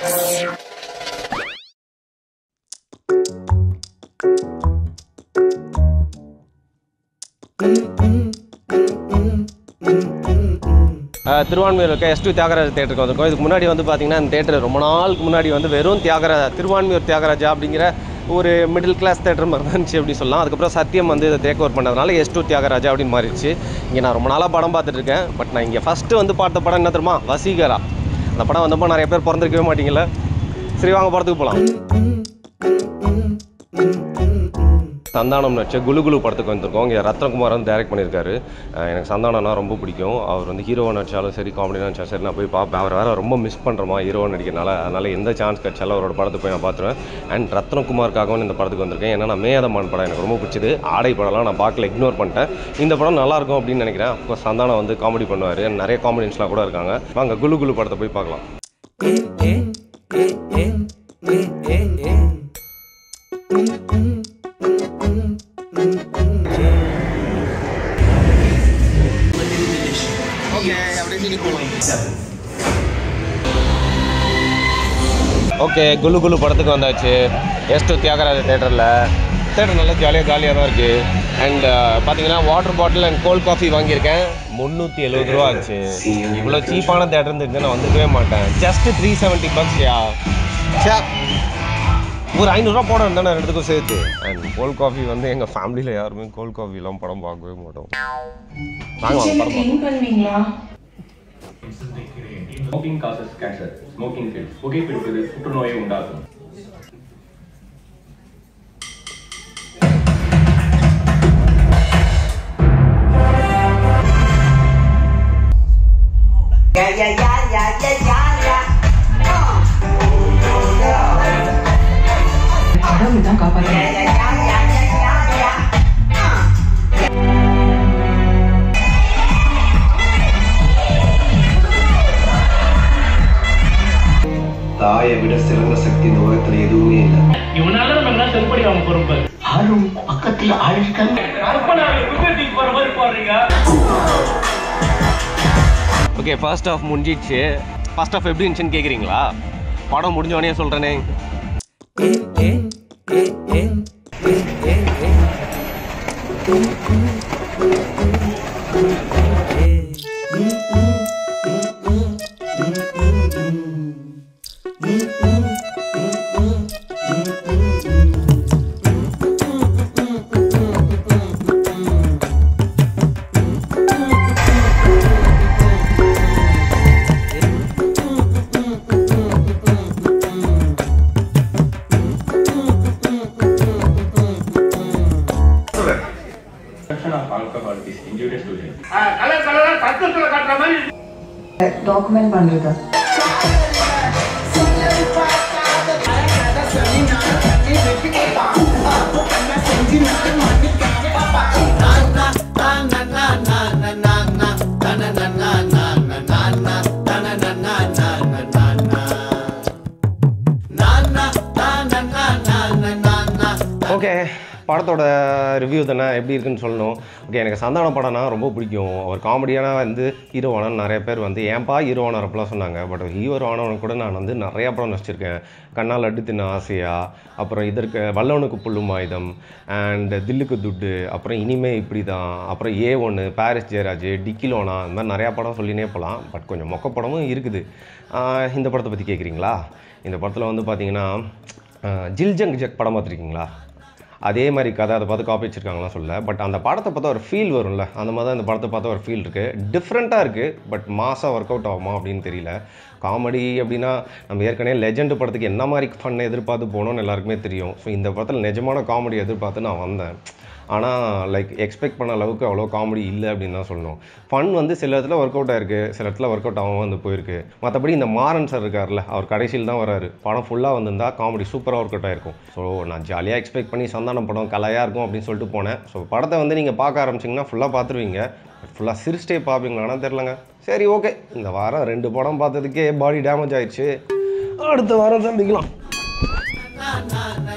அஹ் திருவான்மையூர் இருக்க S two Thyagaraja தேட்டருக்கு வந்திருக்கோம் இதுக்கு முன்னாடி வந்து பார்த்தீங்கன்னா இந்த தேட்டர் ரொம்ப நாளுக்கு முன்னாடி வந்து வெறும் தியாகராஜா திருவான்மையூர் தியாகராஜா அப்படிங்கிற ஒரு மிடில் கிளாஸ் தேட்டர் மாதிரி தான் இருந்துச்சு அப்படி சொல்லலாம் அதுக்கப்புறம் சத்தியம் வந்து இதை டேக் ஓவர் பண்ணதுனால எஸ் டூ தியாகராஜா அப்படின்னு மாறிடுச்சு இங்கே நான் ரொம்ப நாளாக படம் பார்த்துட்டு இருக்கேன் பட் நான் இங்கே ஃபஸ்ட்டு வந்து பார்த்த படம் என்ன தெரியுமா வசீகரா அந்த படம் வந்தப்போ நிறைய பேர் பிறந்திருக்கவே மாட்டீங்கல்ல சரி வாங்க படத்துக்கு போகலாம் சந்தானம் நடிச்ச குலு குலு படத்துக்கு வந்திருக்கோம் இங்கே ரத்னகுமார் வந்து டைரக்ட் பண்ணியிருக்காரு அஹ் எனக்கு சந்தானம்னா ரொம்ப பிடிக்கும் அவர் வந்து ஹீரோவை நடிச்சாலும் சரி காமெடி நடிச்சாலும் சரி நான் போய் பார்ப்பேன் அவர் வேறு ரொம்ப மிஸ் பண்ணுறோமா ஹீரோவை நடிக்கிறனால அதனால் எந்த சான்ஸ் கிடைச்சாலும் அவரோட படத்தை போய் நான் பார்த்துருவேன் அண்ட் ரத்னகுமாருக்காகவும் இந்த படத்துக்கு வந்திருக்கேன் ஏன்னா நான் மேதமான் படம் எனக்கு ரொம்ப பிடிச்சது ஆடை படம்லாம் நான் பார்க்கல இக்னோர் பண்ணிட்டேன் இந்த படம் நல்லா இருக்கும் அப்படின்னு நினைக்கிறேன் அப்கோர்ஸ் சந்தானம் வந்து காமெடி பண்ணுவார் நிறைய காமெடியன்ஸ்லாம் கூட இருக்காங்க வாங்க குலு குலு படத்தை போய் பார்க்கலாம் ஓகே குலு குலு படத்துக்கு வந்தாச்சு எஸ் டூ தியாகராஜ தேட்டரில் தேட்டர் நல்லா ஜாலியாக காலியாக தான் இருக்குது அண்ட் பார்த்தீங்கன்னா water bottle and cold coffee வாங்கியிருக்கேன் முந்நூற்றி எழுபது ரூபா ஆச்சு இவ்வளோ சீப்பான தேட்டர் இருந்துருக்கு நான் வந்துருக்கவே மாட்டேன் ஜஸ்ட் த்ரீ செவன்ட்டி பக்ஸ்யா சே ஒரு ஐநூறுரூவா போட தானே ரெண்டுத்துக்கும் சேர்த்து அண்ட் கோல்ட் காஃபி வந்து எங்கள் ஃபேமிலியில் யாருமே கோல்ட் காஃபிலாம் படம் பார்க்கவே மாட்டோம் வாங்க வாங்க படம் பார்க்கலாம். க்ளீன் பண்ணுவீங்களா smoking causes cancer smoking kills புகைப்பிடிப்பது புற்றுநோயை உண்டாக்கும் Yeah, yeah, yeah, yeah, yeah, yeah, yeah. கடவுள் தான் காப்பாற்ற Yeah, yeah, yeah, yeah, yeah, yeah. தாயை விட சிறந்த சக்தி இந்த உலகத்துல எதுவுமே இல்லை இவனால நம்ம என்ன செருப்படி அவங்க பொறுப்பு ஆளும் பக்கத்துல ஆள் இருக்காங்க கற்பனை விபத்துக்கு போற மாதிரி போடுறீங்க ஓகே ஃபர்ஸ்ட் ஆஃப் முடிஞ்சிடுச்சு ஃபர்ஸ்ட் ஆஃப் எப்படி இருந்துச்சுன்னு கேட்குறீங்களா படம் முடிஞ்ச உடனே சொல்கிறேனே Consumption of alcohol is injurious to health. Colour கலரா சத்தத்துல காட்டுற மாதிரி டாக்குமெண்ட் பண்றது ஓகே படத்தோட ரிவ்யூ தானே எப்படி இருக்குன்னு சொல்லணும் ஓகே எனக்கு சந்தான படம்னா ரொம்ப பிடிக்கும் அவர் காமெடியான வந்து ஹீரோ ஆனன்னு நிறைய பேர் வந்து ஏன்பா ஹீரோ ஆனர் அப்படிலாம் சொன்னாங்க பட் ஹீரோ ஆனவன் கூட நான் வந்து நிறையா படம் நடிச்சிருக்கேன் கண்ணால் லட்டு தின்ன ஆசையா அப்புறம் இதற்கு வல்லவனுக்கு புல்லும் ஆயுதம் அண்ட் தில்லுக்கு துட்டு அப்புறம் இனிமே இப்படி தான் அப்புறம் ஏ ஒன்று பாரிஸ் ஜெயராஜ் டிக்கிலோனா இந்த மாதிரி நிறையா படம் சொல்லினே போகலாம் பட் கொஞ்சம் மொக்க படமும் இருக்குது ஆஹ் இந்த படத்தை பற்றி கேட்குறீங்களா இந்த படத்தில் வந்து பார்த்தீங்கன்னா ஆஹ் ஜில் ஜங் ஜக் படம் பார்த்துருக்கீங்களா அதே மாதிரி கதை அதை பார்த்து காப்பி வச்சிருக்காங்களாம் சொல்ல பட் அந்த படத்தை பார்த்தா ஒரு ஃபீல் வரும்ல அந்த மாதிரி தான் இந்த படத்தை பார்த்தா ஒரு ஃபீல் இருக்குது டிஃப்ரெண்ட்டாக இருக்குது பட் மாசாக ஒர்க் அவுட் ஆகுமா அப்படின்னு தெரியல காமெடி அப்படின்னா நம்ம ஏற்கனவே லெஜெண்ட் படத்துக்கு என்ன மாதிரி ஃபன் எதிர்பார்த்து போனோம்னு எல்லாருக்குமே தெரியும் ஸோ இந்த படத்தில் நிஜமான காமெடி எதிர்பார்த்து நான் வந்தேன் ஆனால் லைக் எக்ஸ்பெக்ட் பண்ண அளவுக்கு அவ்வளோ காமெடி இல்லை அப்படின்னு தான் சொல்லணும் ஃபன் வந்து சில இடத்துல ஒர்க் அவுட் ஆயிருக்கு சில இடத்துல ஒர்க் அவுட் ஆகாம வந்து போயிருக்கு மற்றபடி இந்த மாறன் சார் இருக்கார்ல அவர் கடைசியில் தான் வராரு படம் ஃபுல்லாக வந்திருந்தா காமெடி சூப்பராக ஒர்க் அவுட் ஆயிருக்கும் ஸோ நான் ஜாலியாக எக்ஸ்பெக்ட் பண்ணி சந்தானம் படம் கலையாக இருக்கும் அப்படின்னு சொல்லிட்டு போனேன் ஸோ படத்தை வந்து நீங்கள் பார்க்க ஆரம்பிச்சிங்கன்னா ஃபுல்லாக பார்த்துருவீங்க ஃபுல்லாக சிரிச்சிட்டே பார்ப்பீங்களானா தெரிலங்க சரி ஓகே இந்த வாரம் ரெண்டு படம் பார்த்ததுக்கே பாடி டேமேஜ் ஆயிடுச்சு அடுத்த வாரம் சந்திக்கலாம்